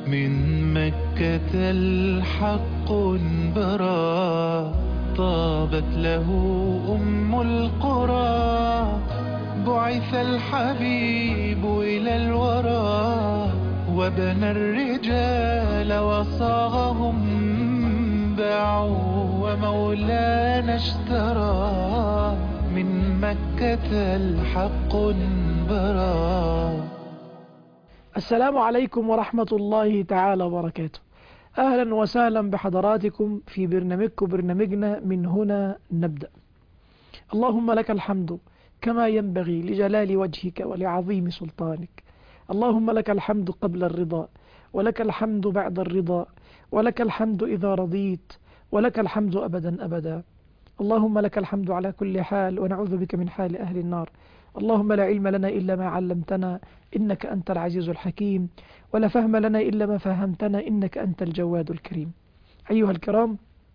من مكة الحق برا طابت له أم القرى بعث الحبيب إلى الورى وبنى الرجال وصاغهم باعوا ومولانا اشترى من مكة الحق برا السلام عليكم ورحمة الله تعالى وبركاته أهلا وسهلا بحضراتكم في برنامجكم برنامجنا من هنا نبدأ اللهم لك الحمد كما ينبغي لجلال وجهك ولعظيم سلطانك اللهم لك الحمد قبل الرضا ولك الحمد بعد الرضا ولك الحمد إذا رضيت ولك الحمد أبدا أبدا اللهم لك الحمد على كل حال ونعوذ بك من حال أهل النار اللهم لا علم لنا إلا ما علمتنا إنك أنت العزيز الحكيم ولا فهم لنا إلا ما فهمتنا إنك أنت الجواد الكريم أيها الكرام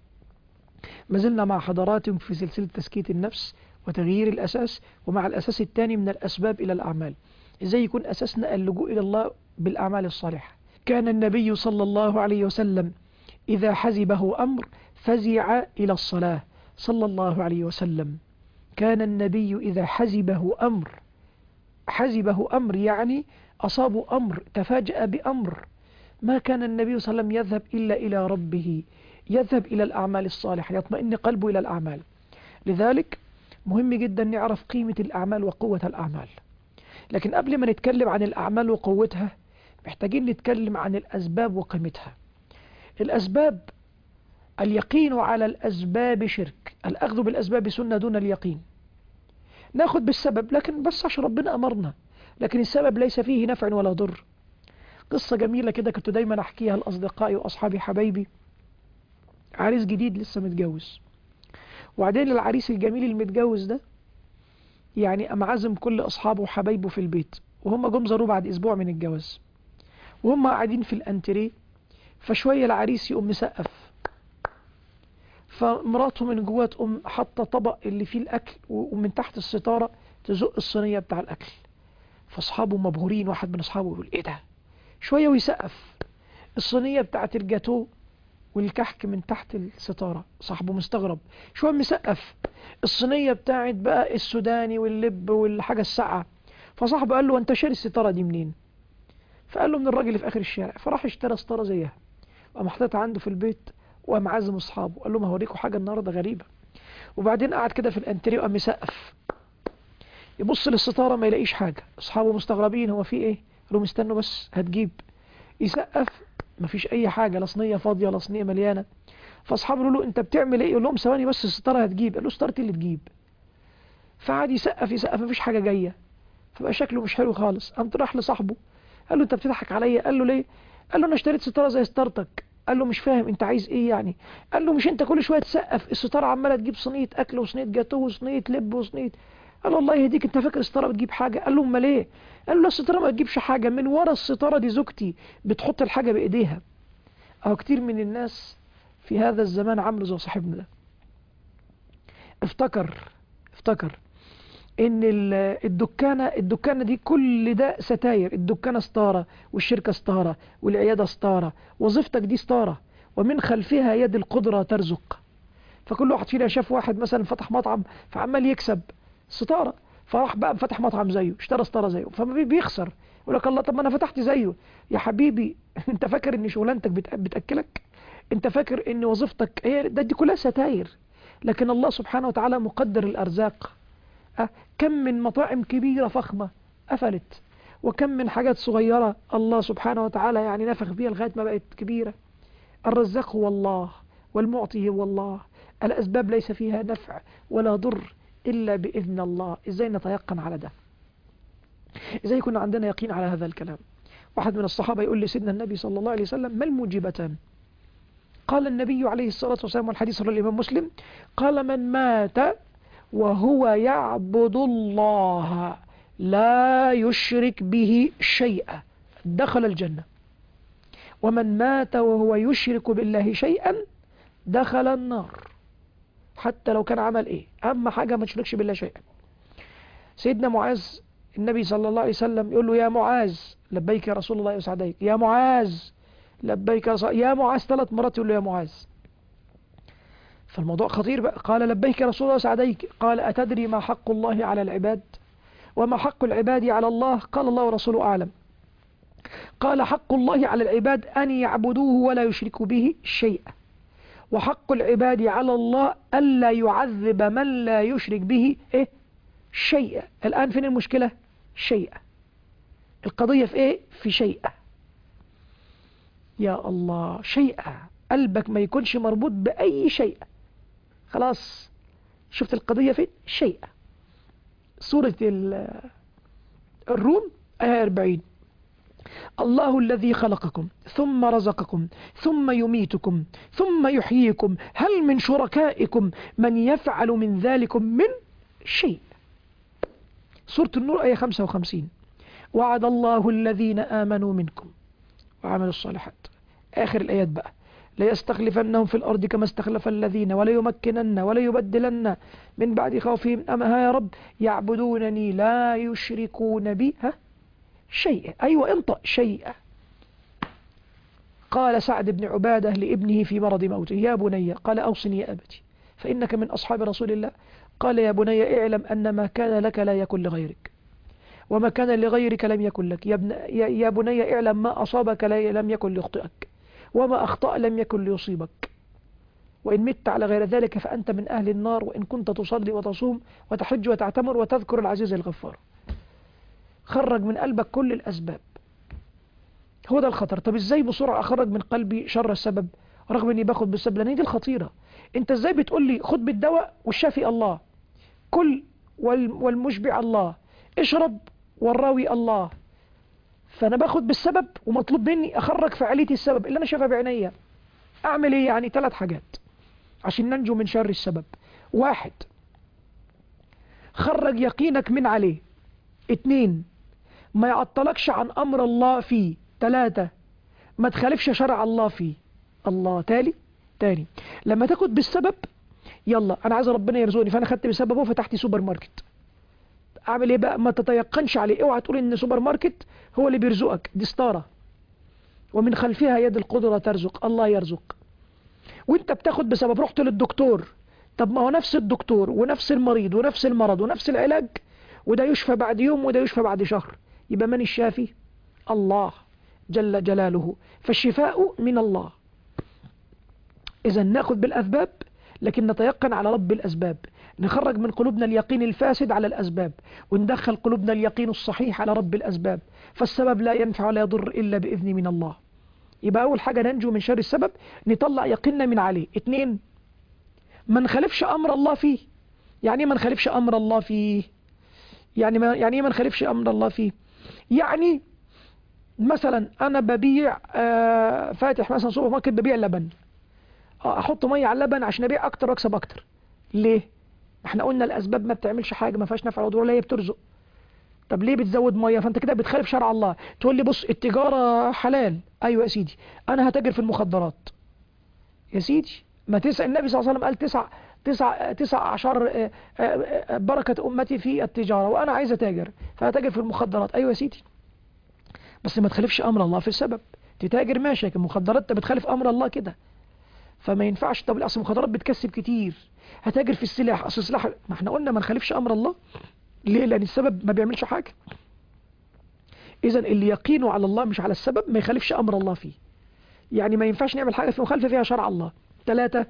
ما زلنا مع حضراتكم في سلسلة تزكية النفس وتغيير الأساس ومع الأساس الثاني من الأسباب إلى الأعمال إزاي يكون أساسنا اللجوء إلى الله بالأعمال الصالحة كان النبي صلى الله عليه وسلم إذا حزبه أمر فزع إلى الصلاة صلى الله عليه وسلم كان النبي إذا حزبه أمر حزبه أمر يعني أصابه أمر تفاجأ بأمر ما كان النبي صلى الله عليه وسلم يذهب إلا إلى ربه يذهب إلى الأعمال الصالحة يطمئن قلبه إلى الأعمال لذلك مهم جدا نعرف قيمة الأعمال وقوة الأعمال لكن قبل ما نتكلم عن الأعمال وقوتها محتاجين نتكلم عن الأسباب وقيمتها الأسباب اليقين على الأسباب شرك الأخذ بالأسباب سنة دون اليقين ناخد بالسبب لكن بس عشان ربنا أمرنا لكن السبب ليس فيه نفع ولا ضر قصة جميلة كده كنت دايما أحكيها لأصدقائي وأصحابي حبايبي عريس جديد لسه متجوز وبعدين العريس الجميل المتجوز ده يعني أم عزم كل أصحابه وحبايبه في البيت وهم جم زاروه بعد أسبوع من الجواز وهم قاعدين في الأنتريه فشوية العريس يقوم مسقف فمراته من جوه تقوم حاطه طبق اللي فيه الاكل ومن تحت الستاره تزق الصينيه بتاع الاكل فاصحابه مبهورين واحد من اصحابه يقول ايه ده شويه ويسقف الصينيه بتاعت الجاتو والكحك من تحت الستاره صاحبه مستغرب شويه مسقف الصينيه بتاعت بقى السوداني واللب والحاجه الساقعه فصاحبه قال له انت شاري الستاره دي منين فقال له من الراجل اللي في اخر الشارع فراح اشترى ستاره زيها وقام حاططها عنده في البيت وقام عازم اصحابه قال لهم هوريكم حاجه النهارده غريبه وبعدين قعد كده في الانتريه وقام يسقف يبص للستاره ما يلاقيش حاجه اصحابه مستغربين هو في ايه قال لهم استنوا بس هتجيب يسقف ما فيش اي حاجه لا صينيه فاضيه لا صينيه مليانه فاصحابه يقولوا له انت بتعمل ايه يقول لهم ثواني بس الستاره هتجيب قال له ستارتي اللي تجيب فقعد يسقف يسقف ما فيش حاجه جايه فبقى شكله مش حلو خالص قامت راح لصاحبه قال له انت بتضحك عليا قال له ليه قال له انا اشتريت ستاره زي ستارتك قال له مش فاهم انت عايز ايه يعني قال له مش انت كل شويه تسقف الستاره عماله تجيب صينيه اكل وصينيه جاتوه وصينيه لب وصينيه قال له الله يهديك انت فاكر الستاره بتجيب حاجه قال له امال ايه قال له لا الستاره ما بتجيبش حاجه من ورا الستاره دي زوجتي بتحط الحاجه بايديها اهو كتير من الناس في هذا الزمان عملوا زي صاحبنا ده افتكر افتكر ان الدكانه الدكانه دي كل ده ستاير الدكانه ستاره والشركه ستاره والعياده ستاره وظيفتك دي ستاره ومن خلفها يد القدره ترزق فكل واحد فينا شاف واحد مثلا فتح مطعم فعمال يكسب ستاره فراح بقى فتح مطعم زيه اشترى ستاره زيه فما بيخسر يقول لك الله طب ما انا فتحت زيه يا حبيبي انت فاكر ان شغلانتك بتاكلك انت فاكر ان وظيفتك هي ده دي كلها ستاير لكن الله سبحانه وتعالى مقدر الارزاق كم من مطاعم كبيرة فخمة قفلت وكم من حاجات صغيرة الله سبحانه وتعالى يعني نفخ فيها لغاية ما بقت كبيرة الرزاق هو الله والمعطي هو الله الأسباب ليس فيها نفع ولا ضر إلا بإذن الله إزاي نتيقن على ده إزاي كنا عندنا يقين على هذا الكلام واحد من الصحابة يقول لسيدنا النبي صلى الله عليه وسلم ما الموجبتان قال النبي عليه الصلاة والسلام والحديث رواه الإمام مسلم قال من مات وهو يعبد الله لا يشرك به شيئا دخل الجنة ومن مات وهو يشرك بالله شيئا دخل النار حتى لو كان عمل ايه اهم حاجة ما تشركش بالله شيئا سيدنا معاذ النبي صلى الله عليه وسلم يقول له يا معاذ لبيك يا رسول الله وسعديك يا معاذ لبيك يا رسول يا معاذ ثلاث مرات يقول له يا معاذ فالموضوع خطير بقى قال لبيك يا رسول الله سعديك قال أتدري ما حق الله على العباد وما حق العباد على الله قال الله ورسوله أعلم قال حق الله على العباد أن يعبدوه ولا يشركوا به شيئا وحق العباد على الله ألا يعذب من لا يشرك به إيه؟ شيئا الآن فين المشكلة شيئا القضية في إيه في شيئا يا الله شيئا قلبك ما يكونش مربوط بأي شيء خلاص شفت القضية فين شيئا سورة الروم آية 40 الله الذي خلقكم ثم رزقكم ثم يميتكم ثم يحييكم هل من شركائكم من يفعل من ذلكم من شيء سورة النور آية 55 وعد الله الذين آمنوا منكم وعملوا الصالحات آخر الآيات بقى ليستخلفنهم في الأرض كما استخلف الذين وليمكنن وليبدلن من بعد خوفهم أما يا رب يعبدونني لا يشركون بي ها شيئا أيوة انطق شيئا قال سعد بن عبادة لابنه في مرض موته يا بني قال أوصني يا أبتي فإنك من أصحاب رسول الله قال يا بني اعلم أن ما كان لك لا يكن لغيرك وما كان لغيرك لم يكن لك يا, ابن يا بني اعلم ما أصابك لم يكن ليخطئك وما أخطأ لم يكن ليصيبك وإن مت على غير ذلك فأنت من أهل النار وإن كنت تصلي وتصوم وتحج وتعتمر وتذكر العزيز الغفار خرج من قلبك كل الأسباب هو ده الخطر طب ازاي بسرعة اخرج من قلبي شر السبب رغم اني باخد بالسبب لان دي الخطيرة انت ازاي بتقول لي خد بالدواء والشافي الله كل والمشبع الله اشرب والراوي الله فانا باخد بالسبب ومطلوب مني اخرج فعاليتي السبب اللي انا شايفها بعينيا اعمل ايه يعني ثلاث حاجات عشان ننجو من شر السبب واحد خرج يقينك من عليه اتنين ما يعطلكش عن امر الله فيه تلاتة ما تخالفش شرع الله فيه الله تالي تاني لما تاخد بالسبب يلا انا عايز ربنا يرزقني فانا خدت بسببه وفتحت سوبر ماركت اعمل ايه بقى ما تتيقنش عليه اوعى تقول ان سوبر ماركت هو اللي بيرزقك دي ستاره ومن خلفها يد القدرة ترزق الله يرزق وانت بتاخد بسبب رحت للدكتور طب ما هو نفس الدكتور ونفس المريض ونفس المرض ونفس العلاج وده يشفى بعد يوم وده يشفى بعد شهر يبقى من الشافي الله جل جلاله فالشفاء من الله إذا ناخذ بالأسباب لكن نتيقن على رب الأسباب نخرج من قلوبنا اليقين الفاسد على الأسباب وندخل قلوبنا اليقين الصحيح على رب الأسباب فالسبب لا ينفع ولا يضر إلا بإذن من الله يبقى أول حاجة ننجو من شر السبب نطلع يقيننا من عليه اتنين ما نخالفش أمر الله فيه يعني ما نخالفش أمر الله فيه يعني ما يعني ما نخالفش أمر الله فيه يعني مثلا أنا ببيع آه فاتح مثلا سوبر ماركت ببيع لبن احط ميه على اللبن عشان ابيع اكتر واكسب اكتر ليه احنا قلنا الاسباب ما بتعملش حاجه ما فيهاش نفع ولا ضرر هي بترزق طب ليه بتزود ميه فانت كده بتخالف شرع الله تقول لي بص التجاره حلال ايوه يا سيدي انا هتاجر في المخدرات يا سيدي ما تسع النبي صلى الله عليه وسلم قال تسع تسع تسع عشر بركه امتي في التجاره وانا عايز اتاجر فهتاجر في المخدرات ايوه يا سيدي بس ما تخالفش امر الله في السبب تتاجر ماشي لكن المخدرات انت بتخالف امر الله كده فما ينفعش طب اصل المخدرات بتكسب كتير هتاجر في السلاح اصل السلاح ما احنا قلنا ما نخالفش امر الله ليه لان السبب ما بيعملش حاجه اذا اللي يقينه على الله مش على السبب ما يخالفش امر الله فيه يعني ما ينفعش نعمل حاجه في مخالفه فيها شرع الله ثلاثة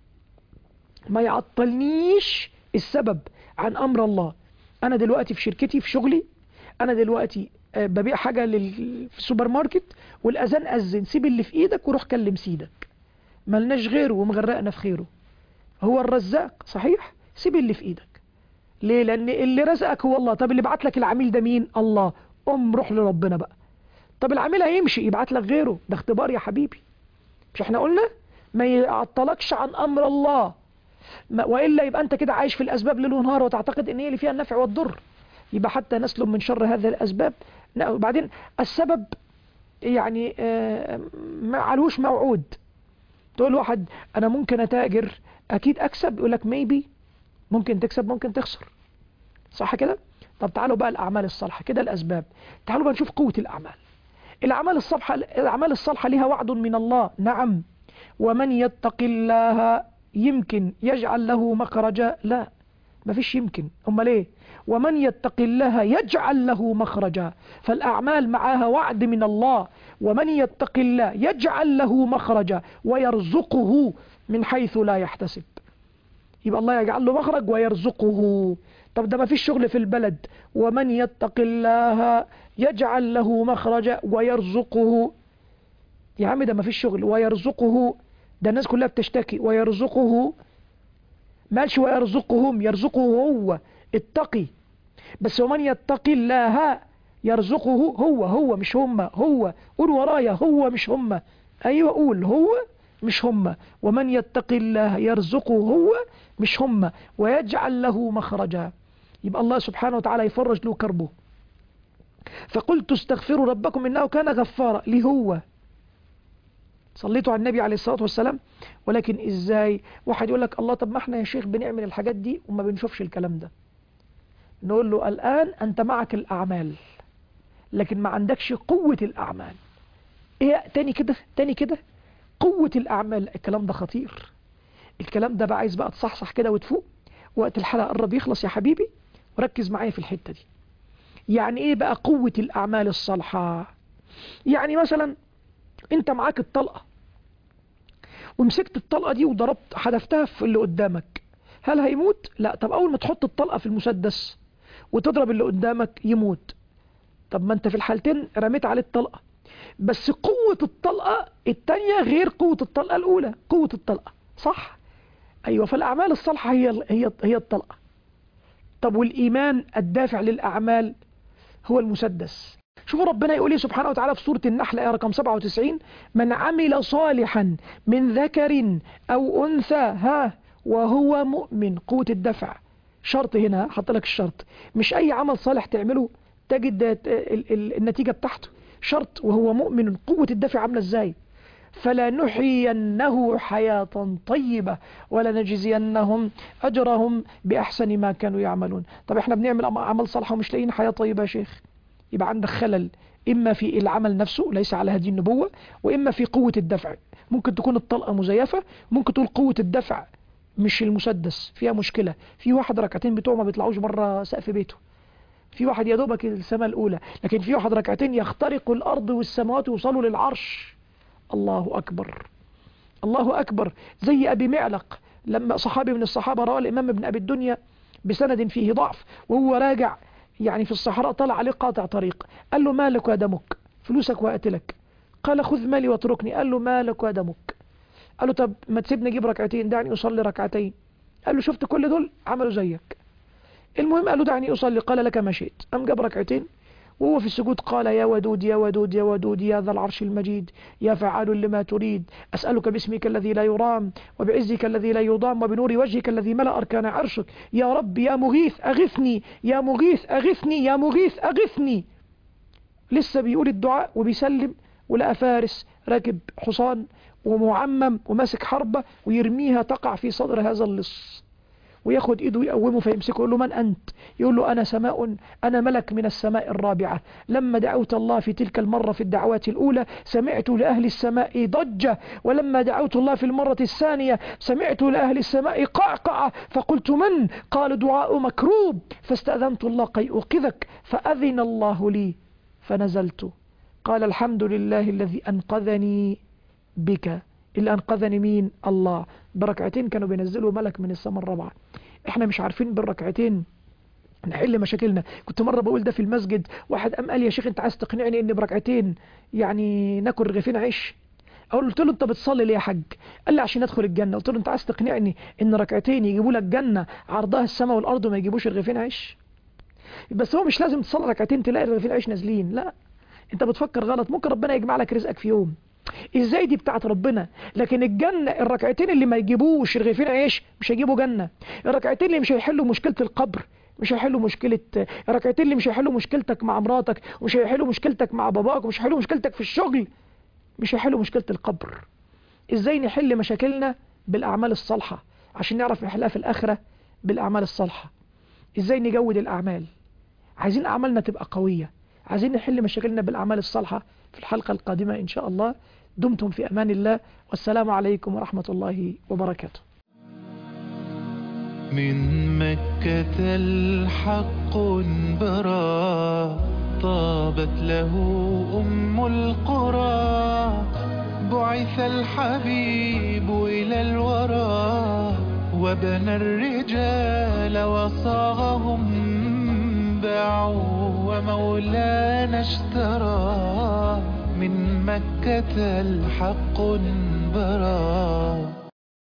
ما يعطلنيش السبب عن امر الله انا دلوقتي في شركتي في شغلي انا دلوقتي ببيع حاجه للسوبر ماركت والاذان اذن سيب اللي في ايدك وروح كلم سيدك ملناش غيره ومغرقنا في خيره هو الرزاق صحيح سيب اللي في ايدك ليه لان اللي رزقك هو الله طب اللي بعت لك العميل ده مين الله ام روح لربنا بقى طب العميل هيمشي يبعت لك غيره ده اختبار يا حبيبي مش احنا قلنا ما يعطلكش عن امر الله ما والا يبقى انت كده عايش في الاسباب ليل ونهار وتعتقد ان هي اللي فيها النفع والضر يبقى حتى نسلم من شر هذه الاسباب وبعدين السبب يعني آه ما علوش موعود تقول واحد انا ممكن اتاجر اكيد اكسب يقول لك ميبي ممكن تكسب ممكن تخسر صح كده طب تعالوا بقى الاعمال الصالحه كده الاسباب تعالوا بقى نشوف قوه الاعمال الأعمال الصالحة الأعمال الصالحة لها وعد من الله نعم ومن يتق الله يمكن يجعل له مخرجا لا ما فيش يمكن أما ليه ومن يتق الله يجعل له مخرجا فالأعمال معها وعد من الله ومن يتق الله يجعل له مخرجا ويرزقه من حيث لا يحتسب يبقى الله يجعل له مخرج ويرزقه طب ده ما فيش شغل في البلد ومن يتق الله يجعل له مخرجا ويرزقه يا عم ده ما فيش شغل ويرزقه ده الناس كلها بتشتكي ويرزقه مالش ويرزقهم يرزقه هو اتقي بس ومن يتقي الله يرزقه هو هو مش هم هو قول ورايا هو مش هم ايوه قول هو مش هم ومن يتقي الله يرزقه هو مش هم ويجعل له مخرجا يبقى الله سبحانه وتعالى يفرج له كربه فقلت استغفروا ربكم انه كان غفارا ليه هو صليتوا على النبي عليه الصلاة والسلام ولكن ازاي واحد يقول لك الله طب ما احنا يا شيخ بنعمل الحاجات دي وما بنشوفش الكلام ده نقول له الآن أنت معك الأعمال لكن ما عندكش قوة الأعمال ايه تاني كده تاني كده قوة الأعمال الكلام ده خطير الكلام ده بقى عايز بقى تصحصح كده وتفوق وقت الحلقة قرب يخلص يا حبيبي وركز معايا في الحتة دي يعني ايه بقى قوة الأعمال الصالحة يعني مثلا انت معاك الطلقة ومسكت الطلقة دي وضربت حدفتها في اللي قدامك هل هيموت؟ لا طب أول ما تحط الطلقة في المسدس وتضرب اللي قدامك يموت طب ما انت في الحالتين رميت عليه الطلقة بس قوة الطلقة التانية غير قوة الطلقة الأولى قوة الطلقة صح؟ أيوة فالأعمال الصالحة هي هي هي الطلقة طب والإيمان الدافع للأعمال هو المسدس شوفوا ربنا يقول لي سبحانه وتعالى في سورة النحل آية رقم 97 من عمل صالحا من ذكر أو أنثى ها وهو مؤمن قوة الدفع شرط هنا حط لك الشرط مش أي عمل صالح تعمله تجد النتيجة بتاعته شرط وهو مؤمن قوة الدفع عاملة ازاي فلنحيينه حياة طيبة ولنجزينهم أجرهم بأحسن ما كانوا يعملون طب احنا بنعمل عمل صالح ومش لاقيين حياة طيبة يا شيخ يبقى عندك خلل إما في العمل نفسه ليس على هذه النبوة وإما في قوة الدفع ممكن تكون الطلقة مزيفة ممكن تقول قوة الدفع مش المسدس فيها مشكلة في واحد ركعتين بتوعه ما بيطلعوش بره سقف بيته في واحد يا دوبك السماء الأولى لكن في واحد ركعتين يخترق الأرض والسماوات ويوصلوا للعرش الله أكبر الله أكبر زي أبي معلق لما صحابي من الصحابة رأى الإمام ابن أبي الدنيا بسند فيه ضعف وهو راجع يعني في الصحراء طلع عليه قاطع طريق قال له مالك ودمك فلوسك وقتلك قال خذ مالي واتركني قال له مالك ودمك قال له طب ما تسيبني اجيب ركعتين دعني اصلي ركعتين قال له شفت كل دول عملوا زيك المهم قال له دعني اصلي قال لك ما شئت قام جاب ركعتين وهو في السجود قال يا ودود يا ودود يا ودود يا ذا العرش المجيد يا فعال لما تريد أسألك باسمك الذي لا يرام وبعزك الذي لا يضام وبنور وجهك الذي ملأ أركان عرشك يا رب يا مغيث أغثني يا مغيث أغثني يا مغيث أغثني لسه بيقول الدعاء وبيسلم ولقى فارس راكب حصان ومعمم وماسك حربة ويرميها تقع في صدر هذا اللص وياخد ايده يقومه فيمسكه يقول له من أنت يقول له أنا سماء أنا ملك من السماء الرابعة لما دعوت الله في تلك المرة في الدعوات الأولى سمعت لأهل السماء ضجة ولما دعوت الله في المرة الثانية سمعت لأهل السماء قعقعة فقلت من قال دعاء مكروب فاستأذنت الله كي أوقظك فأذن الله لي فنزلت قال الحمد لله الذي أنقذني بك اللي أنقذني مين الله بركعتين كانوا بينزلوا ملك من السماء الرابعة احنا مش عارفين بالركعتين نحل مشاكلنا كنت مرة بقول ده في المسجد واحد قام قال يا شيخ انت عايز تقنعني ان بركعتين يعني ناكل رغيفين عيش اقول قلت له انت بتصلي ليه يا حاج قال لي عشان ادخل الجنه قلت له انت عايز تقنعني ان ركعتين يجيبوا لك جنه عرضها السماء والارض وما يجيبوش رغيفين عيش بس هو مش لازم تصلي ركعتين تلاقي رغيفين عيش نازلين لا انت بتفكر غلط ممكن ربنا يجمع لك رزقك في يوم ازاي دي بتاعت ربنا لكن الجنة الركعتين اللي ما يجيبوش رغيفين عيش مش هيجيبوا جنة الركعتين اللي مش هيحلوا مشكلة القبر مش هيحلوا مشكلة الركعتين اللي مش هيحلوا مشكلتك مع مراتك ومش هيحلوا مشكلتك مع باباك ومش هيحلوا مشكلتك في الشغل مش هيحلوا مشكلة القبر ازاي نحل مشاكلنا بالأعمال الصالحة عشان نعرف نحلها في الآخرة بالأعمال الصالحة ازاي نجود الأعمال عايزين أعمالنا تبقى قوية عايزين نحل مشاكلنا بالأعمال الصالحة في الحلقة القادمة إن شاء الله دمتم في أمان الله والسلام عليكم ورحمة الله وبركاته من مكة الحق برا طابت له أم القرى بعث الحبيب إلى الورى وبنى الرجال وصاغهم باعوا ومولانا اشترى من مكة الحق برا